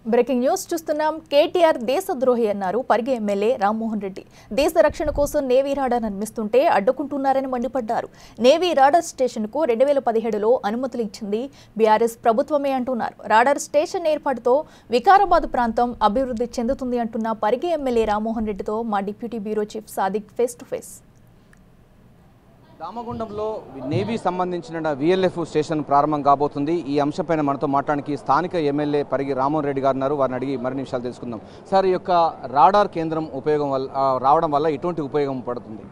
breaking news చూస్తున్నాం కేటీఆర్ దేశద్రోహి అన్నారు Parigi MLA Rammohan Reddy దేశ రక్షణ కోసం నేవీ రాడార్ నిర్మిస్తుంటే అడ్డుకుంటున్నారని మండిపడ్డారు నేవీ రాడార్ స్టేషన్కు రెండు వేల పదిహేడులో అనుమతులు ఇచ్చింది బీఆర్ఎస్ ప్రభుత్వమే అంటున్నారు రాడార్ స్టేషన్ ఏర్పాటుతో వికారాబాద్ ప్రాంతం అభివృద్ధి చెందుతుంది అంటున్న పరిగి ఎమ్మెల్యే రామ్మోహన్ రెడ్డితో మా deputy bureau chief Sadiq face to face దామగుండంలో నేవీ సంబంధించిన విఎల్ఎఫ్ స్టేషన్ ప్రారంభం కాబోతుంది ఈ అంశంపైన మనతో మాట్లాడడానికి స్థానిక ఎమ్మెల్యే పరిగి రామోహన్ రెడ్డి గారు ఉన్నారు వారిని అడిగి మరిన్ని విషయాలు తెలుసుకుందాం సార్ ఈ యొక్క రాడార్ కేంద్రం ఉపయోగం వల్ల ఆ, రావడం వల్ల ఎటువంటి ఉపయోగం పడుతుంది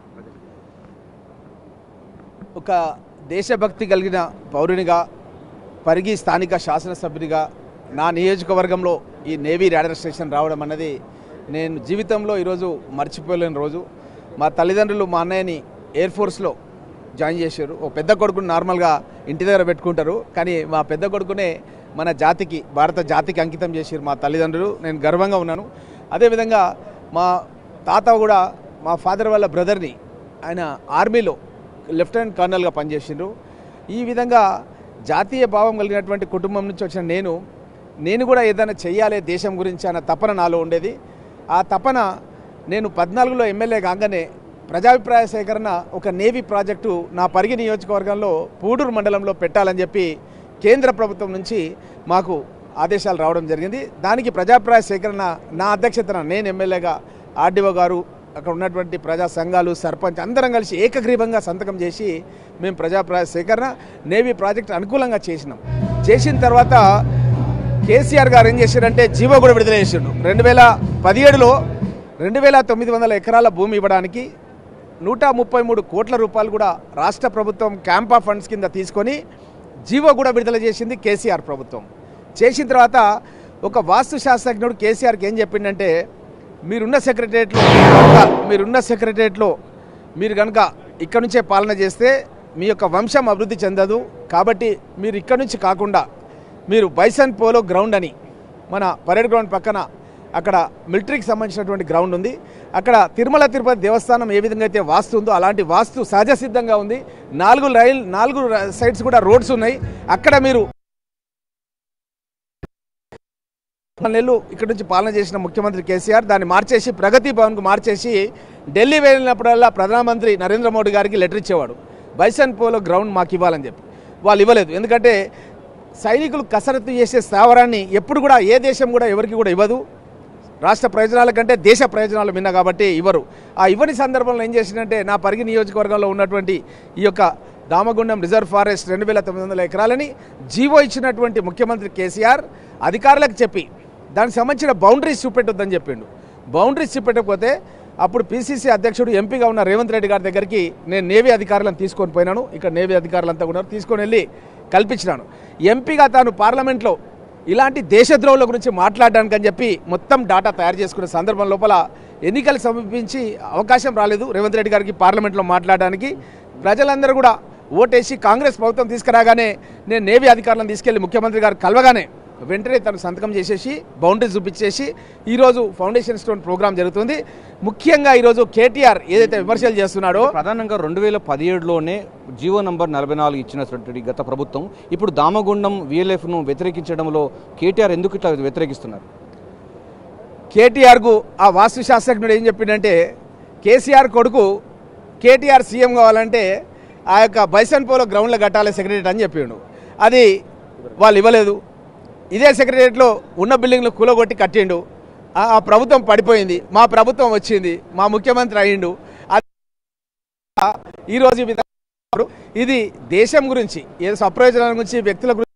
ఒక దేశభక్తి కలిగిన పౌరునిగా పరిగి స్థానిక శాసనసభ్యునిగా నా నియోజకవర్గంలో ఈ నేవీ రాడర్ స్టేషన్ రావడం అన్నది నేను జీవితంలో ఈరోజు మర్చిపోలేని రోజు మా తల్లిదండ్రులు మా అన్నయ్యని ఎయిర్ ఫోర్స్లో జాయిన్ చేశారు ఓ పెద్ద కొడుకుని నార్మల్గా ఇంటి దగ్గర పెట్టుకుంటారు కానీ మా పెద్ద కొడుకునే మన జాతికి భారత జాతికి అంకితం చేశారు మా తల్లిదండ్రులు నేను గర్వంగా ఉన్నాను అదేవిధంగా మా తాత కూడా మా ఫాదర్ వాళ్ళ బ్రదర్ని ఆయన ఆర్మీలో లెఫ్టినెంట్ కర్నల్గా పనిచేసిండ్రు ఈ విధంగా జాతీయ భావం కలిగినటువంటి కుటుంబం నుంచి వచ్చిన నేను నేను కూడా ఏదైనా చెయ్యాలి దేశం గురించి అన్న తపన నాలో ఉండేది ఆ తపన నేను పద్నాలుగులో ఎమ్మెల్యే కాగానే ప్రజాభిప్రాయ సేకరణ ఒక నేవీ ప్రాజెక్టు నా పరిగి నియోజకవర్గంలో పూడూరు మండలంలో పెట్టాలని చెప్పి కేంద్ర ప్రభుత్వం నుంచి మాకు ఆదేశాలు రావడం జరిగింది దానికి ప్రజాభిప్రాయ సేకరణ నా అధ్యక్షతన నేను ఎమ్మెల్యేగా ఆర్డీఓ గారు అక్కడ ఉన్నటువంటి ప్రజా సంఘాలు సర్పంచ్ అందరం కలిసి ఏకగ్రీవంగా సంతకం చేసి మేము ప్రజాభిప్రాయ సేకరణ నేవీ ప్రాజెక్ట్ అనుకూలంగా చేసినాం చేసిన తర్వాత కేసీఆర్ గారు ఏం చేశారంటే జీవో కూడా విడుదల చేసిండు రెండు వేల పదిహేడులో రెండు వేల తొమ్మిది వందల ఎకరాల భూమి ఇవ్వడానికి నూట ముప్పై మూడు కోట్ల రూపాయలు కూడా రాష్ట్ర ప్రభుత్వం క్యాంపా ఫండ్స్ కింద తీసుకొని జీవో కూడా విడుదల చేసింది కేసీఆర్ ప్రభుత్వం చేసిన తర్వాత ఒక వాస్తు శాస్త్రజ్ఞుడు కేసీఆర్కి ఏం చెప్పిండంటే మీరున్న సెక్రటరియట్లో కనుక మీరున్న సెక్రటరియట్లో మీరు కనుక ఇక్కడ నుంచే పాలన చేస్తే మీ యొక్క వంశం అభివృద్ధి చెందదు కాబట్టి మీరు ఇక్కడ నుంచి కాకుండా మీరు బైసన్ పోలో గ్రౌండ్ అని మన పరేడ్ గ్రౌండ్ పక్కన అక్కడ మిలిటరీకి సంబంధించినటువంటి గ్రౌండ్ ఉంది అక్కడ తిరుమల తిరుపతి దేవస్థానం ఏ విధంగా అయితే వాస్తు ఉందో అలాంటి వాస్తు సహజ సిద్ధంగా ఉంది నాలుగు రైల్ నాలుగు సైడ్స్ కూడా రోడ్స్ ఉన్నాయి అక్కడ మీరు నెలలు ఇక్కడ నుంచి పాలన చేసిన ముఖ్యమంత్రి కేసీఆర్ దాన్ని మార్చేసి ప్రగతి భవన్కు మార్చేసి ఢిల్లీ వెళ్ళినప్పుడల్లా ప్రధానమంత్రి నరేంద్ర మోడీ గారికి లెటర్ ఇచ్చేవాడు బైసన్ పోలో గ్రౌండ్ మాకు ఇవ్వాలని చెప్పి వాళ్ళు ఇవ్వలేదు ఎందుకంటే సైనికులు కసరత్తు చేసే స్థావరాన్ని ఎప్పుడు కూడా ఏ దేశం కూడా ఎవరికి కూడా ఇవ్వదు రాష్ట్ర ప్రయోజనాల కంటే దేశ ప్రయోజనాలు మిన్న కాబట్టి ఇవ్వరు ఆ ఇవ్వని సందర్భంలో ఏం చేసిందంటే నా పరిగి నియోజకవర్గంలో ఉన్నటువంటి ఈ యొక్క దామగుండం రిజర్వ్ ఫారెస్ట్ రెండు వేల తొమ్మిది వందల ఎకరాలని జీవో ఇచ్చినటువంటి ముఖ్యమంత్రి కేసీఆర్ అధికారులకు చెప్పి దానికి సంబంధించిన బౌండరీస్ చూపెట్టొద్దని చెప్పిండు బౌండరీస్ చూపెట్టకపోతే అప్పుడు పిసిసి అధ్యక్షుడు ఎంపీగా ఉన్న రేవంత్ రెడ్డి గారి దగ్గరికి నేను నేవీ అధికారులను తీసుకొని పోయినాను ఇక్కడ నేవీ అధికారులంతా ఉన్నారు తీసుకొని వెళ్ళి కల్పించినాను ఎంపీగా తాను పార్లమెంట్లో ఇలాంటి దేశద్రోహుల గురించి మాట్లాడడానికి అని చెప్పి మొత్తం డాటా తయారు చేసుకునే సందర్భం లోపల ఎన్నికలు సమీపించి అవకాశం రాలేదు రేవంత్ రెడ్డి గారికి పార్లమెంట్లో మాట్లాడడానికి ప్రజలందరూ కూడా ఓటేసి కాంగ్రెస్ ప్రభుత్వం తీసుకురాగానే నేను నేవీ అధికారులను తీసుకెళ్లి ముఖ్యమంత్రి గారు కలవగానే వెంటనే తను సంతకం చేసేసి బౌండరీ చూపించేసి ఈరోజు ఫౌండేషన్ స్టోన్ ప్రోగ్రామ్ జరుగుతుంది ముఖ్యంగా ఈరోజు కేటీఆర్ ఏదైతే విమర్శలు చేస్తున్నాడో ప్రధానంగా రెండు వేల పదిహేడులోనే జీవో నంబర్ నలభై నాలుగు ఇచ్చినటువంటి గత ప్రభుత్వం ఇప్పుడు దామగుండం విఎల్ఎఫ్ను వ్యతిరేకించడంలో కేటీఆర్ ఎందుకు ఇట్లా వ్యతిరేకిస్తున్నారు కేటీఆర్కు ఆ వాస్తు శాస్త్రజ్ఞుడు ఏం చెప్పిండంటే కేసీఆర్ కొడుకు కేటీఆర్ సీఎం కావాలంటే ఆ యొక్క బైసన్ పోలో గ్రౌండ్లో కట్టాలి సెక్రటరీ అని చెప్పిండు అది వాళ్ళు ఇవ్వలేదు ఇదే సెక్రటరియట్లో ఉన్న బిల్డింగ్లు కూలగొట్టి కట్టిండు ఆ ఆ ప్రభుత్వం పడిపోయింది మా ప్రభుత్వం వచ్చింది మా ముఖ్యమంత్రి అయ్యిండు అది ఈరోజు ఈ విధంగా ఇది దేశం గురించి ఏదో స్వప్రయోజనాల గురించి వ్యక్తుల గురించి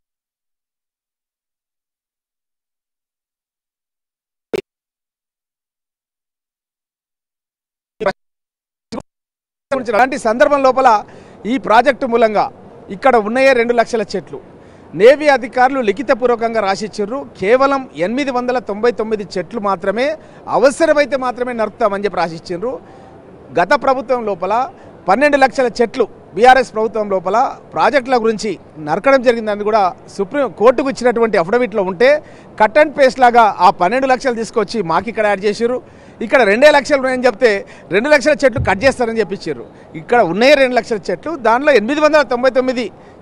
గురించి అలాంటి సందర్భం లోపల ఈ ప్రాజెక్టు మూలంగా ఇక్కడ ఉన్నాయే రెండు లక్షల చెట్లు నేవీ అధికారులు లిఖితపూర్వకంగా రాసిచ్చారు కేవలం ఎనిమిది వందల తొంభై తొమ్మిది చెట్లు మాత్రమే అవసరమైతే మాత్రమే నరుపుతామని చెప్పి రాసిచ్చారు గత ప్రభుత్వం లోపల పన్నెండు లక్షల చెట్లు బీఆర్ఎస్ ప్రభుత్వం లోపల ప్రాజెక్టుల గురించి నరకడం జరిగిందని కూడా సుప్రీం కోర్టుకు ఇచ్చినటువంటి అఫిడవిట్లో ఉంటే కట్ అండ్ పేస్ట్ లాగా ఆ పన్నెండు లక్షలు తీసుకొచ్చి మాకు ఇక్కడ యాడ్ చేసారు ఇక్కడ రెండే లక్షలు ఉన్నాయని చెప్తే రెండు లక్షల చెట్లు కట్ చేస్తారని చెప్పించారు ఇక్కడ ఉన్నాయే రెండు లక్షల చెట్లు దానిలో ఎనిమిది వందల తొంభై తొమ్మిది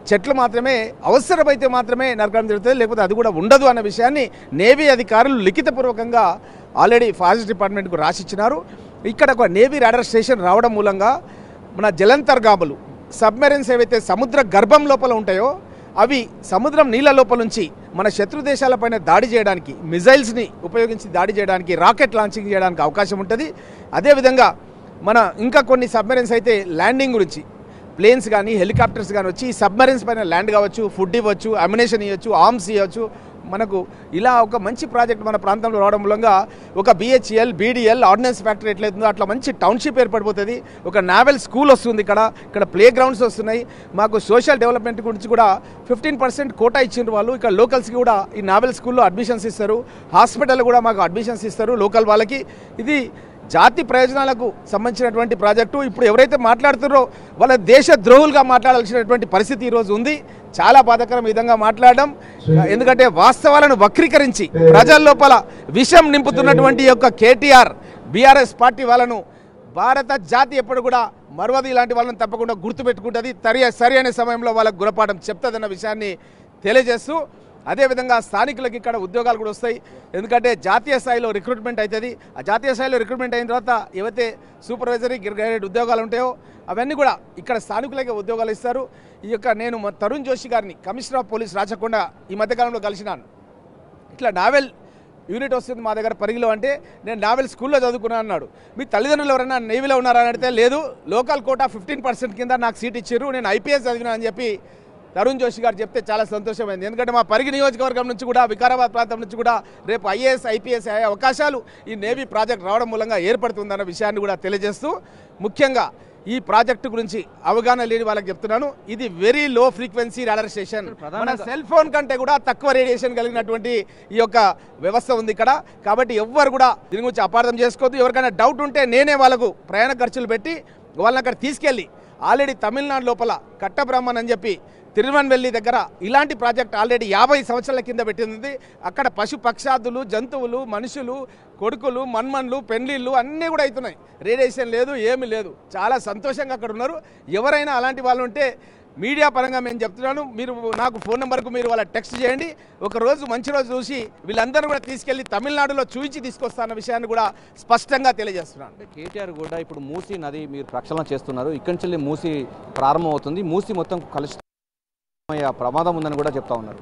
చెట్లు మాత్రమే అవసరమైతే మాత్రమే నరకడం జరుగుతుంది లేకపోతే అది కూడా ఉండదు అన్న విషయాన్ని నేవీ అధికారులు లిఖితపూర్వకంగా ఆల్రెడీ ఫారెస్ట్ డిపార్ట్మెంట్కు రాసిచ్చినారు ఇక్కడ ఒక నేవీ రాడర్ స్టేషన్ రావడం మూలంగా మన జలంతర్గాములు సబ్మెరైన్స్ ఏవైతే సముద్ర గర్భం లోపల ఉంటాయో అవి సముద్రం నీళ్ళ లోపల నుంచి మన శత్రు దేశాలపైన దాడి చేయడానికి మిజైల్స్ని ఉపయోగించి దాడి చేయడానికి రాకెట్ లాంచింగ్ చేయడానికి అవకాశం ఉంటుంది అదేవిధంగా మన ఇంకా కొన్ని సబ్మెరైన్స్ అయితే ల్యాండింగ్ గురించి ప్లేన్స్ కానీ హెలికాప్టర్స్ కానీ వచ్చి సబ్మరీన్స్ పైన ల్యాండ్ కావచ్చు ఫుడ్ ఇవ్వచ్చు అమ్యునేషన్ ఇవ్వచ్చు ఆర్మ్స్ ఇవ్వచ్చు మనకు ఇలా ఒక మంచి ప్రాజెక్ట్ మన ప్రాంతంలో రావడం మూలంగా ఒక బిహెచ్ఎల్ బీడీఎల్ ఆర్డినెన్స్ ఫ్యాక్టరీ ఎట్లయితుందో అట్లా మంచి టౌన్షిప్ ఏర్పడిపోతుంది ఒక నావెల్ స్కూల్ వస్తుంది ఇక్కడ ఇక్కడ ప్లే గ్రౌండ్స్ వస్తున్నాయి మాకు సోషల్ డెవలప్మెంట్ గురించి కూడా ఫిఫ్టీన్ పర్సెంట్ కోటా ఇచ్చిండ్రు వాళ్ళు ఇక్కడ లోకల్స్కి కూడా ఈ నావెల్ స్కూల్లో అడ్మిషన్స్ ఇస్తారు హాస్పిటల్ కూడా మాకు అడ్మిషన్స్ ఇస్తారు లోకల్ వాళ్ళకి ఇది జాతి ప్రయోజనాలకు సంబంధించినటువంటి ప్రాజెక్టు ఇప్పుడు ఎవరైతే మాట్లాడుతున్నారో వాళ్ళ దేశ ద్రోహులుగా మాట్లాడాల్సినటువంటి పరిస్థితి ఈరోజు ఉంది చాలా బాధాకరం ఈ విధంగా మాట్లాడడం ఎందుకంటే వాస్తవాలను వక్రీకరించి ప్రజల లోపల విషం నింపుతున్నటువంటి ఈ యొక్క కేటీఆర్ బీఆర్ఎస్ పార్టీ వాళ్ళను భారత జాతి ఎప్పుడు కూడా మరవది ఇలాంటి వాళ్ళని తప్పకుండా గుర్తుపెట్టుకుంటుంది తరి సరి అనే సమయంలో వాళ్ళకు గురపాఠం చెప్తుందన్న విషయాన్ని తెలియజేస్తూ అదేవిధంగా స్థానికులకు ఇక్కడ ఉద్యోగాలు కూడా వస్తాయి ఎందుకంటే జాతీయ స్థాయిలో రిక్రూట్మెంట్ అవుతుంది ఆ జాతీయ స్థాయిలో రిక్రూట్మెంట్ అయిన తర్వాత ఏవైతే సూపర్వైజరీ గ్రేడెడ్ ఉద్యోగాలు ఉంటాయో అవన్నీ కూడా ఇక్కడ స్థానికులకే ఉద్యోగాలు ఇస్తారు ఈ యొక్క నేను మా తరుణ్ జోషి గారిని కమిషనర్ ఆఫ్ పోలీస్ రాచకొండ ఈ మధ్యకాలంలో కలిసినాను ఇట్లా నావెల్ యూనిట్ వస్తుంది మా దగ్గర పరిగిలో అంటే నేను నావెల్ స్కూల్లో చదువుకున్నాను అన్నాడు మీ తల్లిదండ్రులు ఎవరైనా నేవీలో ఉన్నారా అని అడిగితే లేదు లోకల్ కోటా ఫిఫ్టీన్ పర్సెంట్ కింద నాకు సీట్ ఇచ్చారు నేను ఐపీఎస్ చదివినా అని చెప్పి తరుణ్ జోషి గారు చెప్తే చాలా సంతోషమైంది ఎందుకంటే మా పరిగి నియోజకవర్గం నుంచి కూడా వికారాబాద్ ప్రాంతం నుంచి కూడా రేపు ఐఏఎస్ ఐపీఎస్ అయ్యే అవకాశాలు ఈ నేవీ ప్రాజెక్ట్ రావడం మూలంగా ఏర్పడుతుందన్న విషయాన్ని కూడా తెలియజేస్తూ ముఖ్యంగా ఈ ప్రాజెక్టు గురించి అవగాహన లేని వాళ్ళకి చెప్తున్నాను ఇది very low frequency radar station మన సెల్ ఫోన్ కంటే కూడా తక్కువ రేడియేషన్ కలిగినటువంటి ఈ యొక్క వ్యవస్థ ఉంది ఇక్కడ కాబట్టి ఎవ్వరు కూడా దీని గురించి అపార్థం చేసుకోవద్దు ఎవరికైనా డౌట్ ఉంటే నేనే వాళ్ళకు ప్రయాణ ఖర్చులు పెట్టి వాళ్ళని అక్కడ తీసుకెళ్ళి ఆల్రెడీ తమిళనాడు లోపల కట్టబ్రహ్మన్ అని చెప్పి తిరువన్వెల్లి దగ్గర ఇలాంటి ప్రాజెక్ట్ ఆల్రెడీ యాభై సంవత్సరాల కింద పెట్టింది అక్కడ పశు పక్షాదులు జంతువులు మనుషులు కొడుకులు మన్మన్లు పెండ్లిళ్ళు అన్నీ కూడా అవుతున్నాయి రేడియేషన్ లేదు ఏమీ లేదు చాలా సంతోషంగా అక్కడ ఉన్నారు ఎవరైనా అలాంటి వాళ్ళు ఉంటే మీడియా పరంగా మేము చెప్తున్నాను మీరు నాకు ఫోన్ నెంబర్కు మీరు వాళ్ళ టెక్స్ట్ చేయండి ఒక రోజు మంచి రోజు చూసి వీళ్ళందరూ కూడా తీసుకెళ్లి తమిళనాడులో చూపించి తీసుకొస్తాన్న విషయాన్ని కూడా స్పష్టంగా తెలియజేస్తున్నాను అంటే కేటీఆర్ కూడా ఇప్పుడు మూసీ నది మీరు ప్రక్షాళన చేస్తున్నారు ఇక్కడి నుంచి మూసీ ప్రారంభం అవుతుంది మూసీ మొత్తం కలుషితం అయ్యే ప్రమాదం ఉందని కూడా చెప్తా ఉన్నారు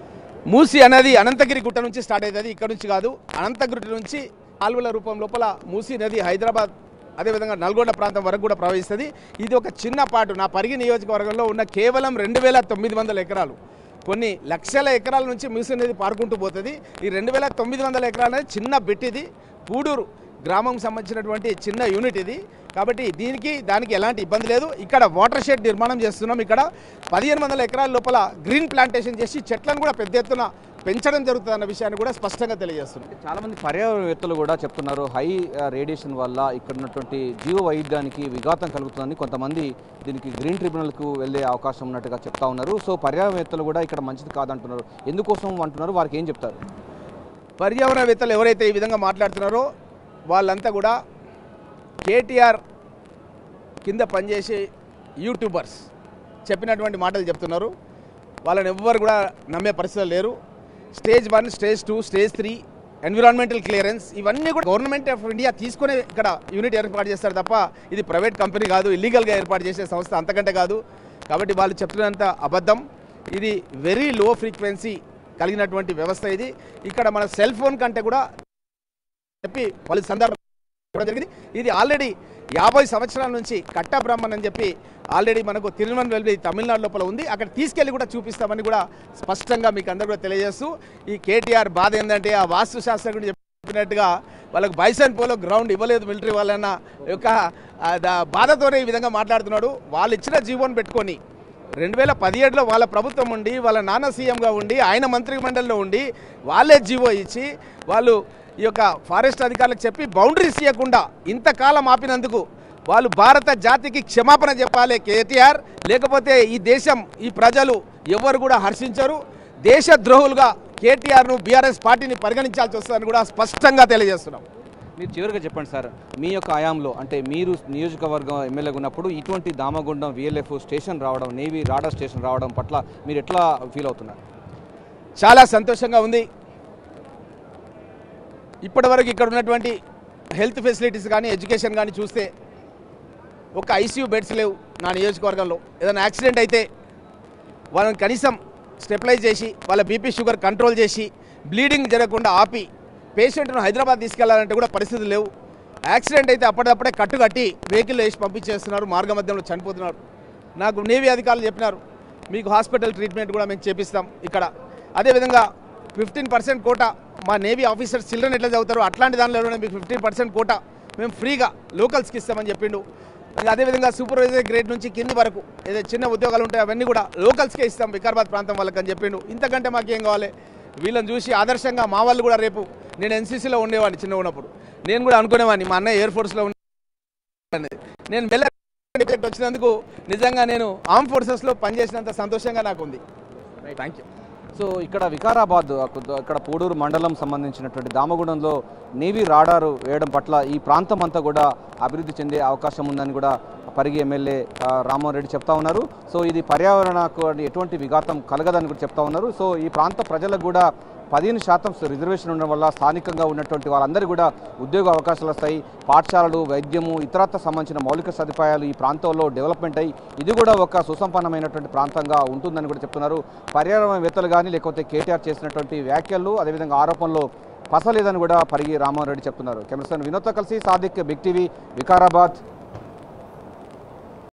మూసి అనేది అనంతగిరి గుట్ట నుంచి స్టార్ట్ అవుతుంది ఇక్కడ నుంచి కాదు అనంతగిరి నుంచి కాలువల రూపం లోపల మూసీ నది హైదరాబాద్ అదేవిధంగా నల్గొండ ప్రాంతం వరకు కూడా ప్రవహిస్తుంది ఇది ఒక చిన్న పాటు నా పరిగి నియోజకవర్గంలో ఉన్న కేవలం రెండు వేల తొమ్మిది వందల ఎకరాలు కొన్ని లక్షల ఎకరాల నుంచి మూసీ నది పారుకుంటూ పోతుంది ఈ రెండు వేల తొమ్మిది వందల ఎకరాలు అనేది చిన్న బిట్ ఇది పూడూరు గ్రామం సంబంధించినటువంటి చిన్న యూనిట్ ఇది కాబట్టి దీనికి దానికి ఎలాంటి ఇబ్బంది లేదు ఇక్కడ వాటర్ షెడ్ నిర్మాణం చేస్తున్నాం ఇక్కడ పదిహేను వందల ఎకరాల లోపల గ్రీన్ ప్లాంటేషన్ చేసి చెట్లను కూడా పెద్ద ఎత్తున పెంచడం జరుగుతుందన్న విషయాన్ని కూడా స్పష్టంగా తెలియజేస్తున్నాం చాలా మంది పర్యావరణవేత్తలు కూడా చెప్తున్నారు హై ఆ, రేడియేషన్ వల్ల ఇక్కడ ఉన్నటువంటి జీవ వైద్యానికి విఘాతం కలుగుతుందని కొంతమంది దీనికి గ్రీన్ ట్రిబ్యునల్కు వెళ్ళే అవకాశం ఉన్నట్టుగా చెప్తా ఉన్నారు సో పర్యావరణవేత్తలు కూడా ఇక్కడ మంచిది కాదంటున్నారు ఎందుకోసం అంటున్నారు వారికి ఏం చెప్తారు పర్యావరణవేత్తలు ఎవరైతే ఈ విధంగా మాట్లాడుతున్నారో వాళ్ళంతా కూడా కేటీఆర్ కింద పనిచేసే యూట్యూబర్స్ చెప్పినటువంటి మాటలు చెప్తున్నారు వాళ్ళని ఎవ్వరు కూడా నమ్మే పరిస్థితులు లేరు stage one stage two stage three environmental clearance ఇవన్నీ కూడా గవర్నమెంట్ ఆఫ్ ఇండియా తీసుకునే ఇక్కడ యూనిట్ ఏర్పాటు చేస్తారు తప్ప ఇది ప్రైవేట్ కంపెనీ కాదు ఇల్లీగల్గా ఏర్పాటు చేసే సంస్థ అంతకంటే కాదు కాబట్టి వాళ్ళు చెప్తున్నంత అబద్ధం ఇది వెరీ లో ఫ్రీక్వెన్సీ కలిగినటువంటి వ్యవస్థ ఇది ఇక్కడ మన సెల్ ఫోన్ కంటే కూడా చెప్పి పలు సందర్భం చెప్పడం జరిగింది ఇది ఆల్రెడీ యాభై సంవత్సరాల నుంచి కట్ట బ్రహ్మన్ అని చెప్పి ఆల్రెడీ మనకు తిరువనవెల్లి తమిళనాడు లోపల ఉంది అక్కడ తీసుకెళ్లి కూడా చూపిస్తామని కూడా స్పష్టంగా మీకు అందరూ కూడా తెలియజేస్తూ ఈ కేటీఆర్ బాధ ఏంటంటే ఆ వాస్తు శాస్త్రజ్ఞుడు చెప్పినట్టుగా వాళ్ళకు బైసన్ పోలో గ్రౌండ్ ఇవ్వలేదు మిలిటరీ వాళ్ళన్న యొక్క ఆ, దా- బాధతోనే ఈ విధంగా మాట్లాడుతున్నాడు వాళ్ళు ఇచ్చిన జీవోని పెట్టుకొని రెండు వేల పదిహేడులో వాళ్ళ ప్రభుత్వం ఉండి వాళ్ళ నాన్న సీఎంగా ఉండి ఆయన మంత్రి మండలిలో ఉండి వాళ్ళే జీవో ఇచ్చి వాళ్ళు ఈ యొక్క ఫారెస్ట్ అధికారులకు చెప్పి బౌండరీస్ ఇవ్వకుండా ఇంతకాలం ఆపినందుకు వాళ్ళు భారత జాతికి క్షమాపణ చెప్పాలి కేటీఆర్ లేకపోతే ఈ దేశం ఈ ప్రజలు ఎవరు కూడా హర్షించరు దేశ ద్రోహులుగా కేటీఆర్ను బీఆర్ఎస్ పార్టీని పరిగణించాల్సి వస్తుందని కూడా స్పష్టంగా తెలియజేస్తున్నాం మీరు చివరిగా చెప్పండి సార్ మీ యొక్క ఆయాంలో అంటే మీరు నియోజకవర్గం ఎమ్మెల్యేగా ఉన్నప్పుడు ఇటువంటి దామగుండం విఎల్ఎఫ్ స్టేషన్ రావడం నేవీ రాడార్ స్టేషన్ రావడం పట్ల మీరు ఎట్లా ఫీల్ అవుతున్నారు చాలా సంతోషంగా ఉంది ఇప్పటివరకు ఇక్కడ ఉన్నటువంటి హెల్త్ ఫెసిలిటీస్ కానీ ఎడ్యుకేషన్ కానీ చూస్తే ఒక ఐసీయూ బెడ్స్ లేవు నా నియోజకవర్గంలో ఏదైనా యాక్సిడెంట్ అయితే వాళ్ళని కనీసం స్టెబిలైజ్ చేసి వాళ్ళ బీపీ షుగర్ కంట్రోల్ చేసి బ్లీడింగ్ జరగకుండా ఆపి పేషెంట్ను హైదరాబాద్ తీసుకెళ్లాలంటే కూడా పరిస్థితులు లేవు యాక్సిడెంట్ అయితే అప్పటికప్పుడే కట్టు కట్టి వెహికల్ వేసి పంపించేస్తున్నారు మార్గ మధ్యంలో చనిపోతున్నారు నాకు నేవీ అధికారులు చెప్పినారు మీకు హాస్పిటల్ ట్రీట్మెంట్ కూడా మేము చేపిస్తాం ఇక్కడ అదేవిధంగా ఫిఫ్టీన్ పర్సెంట్ కోట మా నేవీ ఆఫీసర్స్ చిల్డ్రన్ ఎట్లా చదువుతారో అట్లాంటి దానిలో కూడా మీకు ఫిఫ్టీన్ పర్సెంట్ కోట మేము ఫ్రీగా లోకల్స్కి ఇస్తామని చెప్పిండు ఇంకా అదేవిధంగా సూపర్వైజర్ గ్రేడ్ నుంచి కింది వరకు ఏదైతే చిన్న ఉద్యోగాలు ఉంటాయో అవన్నీ కూడా లోకల్స్కే ఇస్తాం వికారాబాద్ ప్రాంతం వాళ్ళకి అని చెప్పిండు ఇంతకంటే మాకేం కావాలి వీళ్ళని చూసి ఆదర్శంగా మా వాళ్ళు కూడా రేపు నేను ఎన్సీసీలో ఉండేవాడిని చిన్న ఉన్నప్పుడు నేను కూడా అనుకునేవాడిని మా అన్నయ్య ఎయిర్ ఫోర్స్లో ఉండే నేను వెళ్ళ వచ్చినందుకు నిజంగా నేను ఆర్మ్ ఫోర్సెస్లో పనిచేసినంత సంతోషంగా నాకు ఉంది థ్యాంక్ యూ సో ఇక్కడ వికారాబాద్ ఆ కొద్ది- ఇక్కడ పూడూరు మండలం సంబంధించినటువంటి దామగుండంలో నేవీ రాడారు వేయడం పట్ల ఈ ప్రాంతం అంతా కూడా అభివృద్ధి చెందే అవకాశం ఉందని కూడా పరిగి ఎమ్మెల్యే ఆ, రామ్మోహన్ రెడ్డి చెప్తా ఉన్నారు సో ఇది పర్యావరణకు ఎటువంటి విఘాతం కలగదని కూడా చెప్తా ఉన్నారు సో ఈ ప్రాంత ప్రజలకు కూడా పదిహేను శాతం రిజర్వేషన్ ఉండడం వల్ల స్థానికంగా ఉన్నటువంటి వాళ్ళందరూ కూడా ఉద్యోగ అవకాశాలు వస్తాయి పాఠశాలలు వైద్యము ఇతరత్ర సంబంధించిన మౌలిక సదుపాయాలు ఈ ప్రాంతంలో డెవలప్మెంట్ అయ్యి ఇది కూడా ఒక సుసంపన్నమైనటువంటి ప్రాంతంగా ఉంటుందని కూడా చెప్తున్నారు పర్యావరణవేత్తలు కానీ లేకపోతే కేటీఆర్ చేసినటువంటి వ్యాఖ్యలు అదేవిధంగా ఆరోపణలు పసలేదని కూడా పరిగి రామ్మోహన్ రెడ్డి చెప్తున్నారు కెమెరాసన్ వినోద్తో కలిసి సాదిక్ బిగ్ టీవీ వికారాబాద్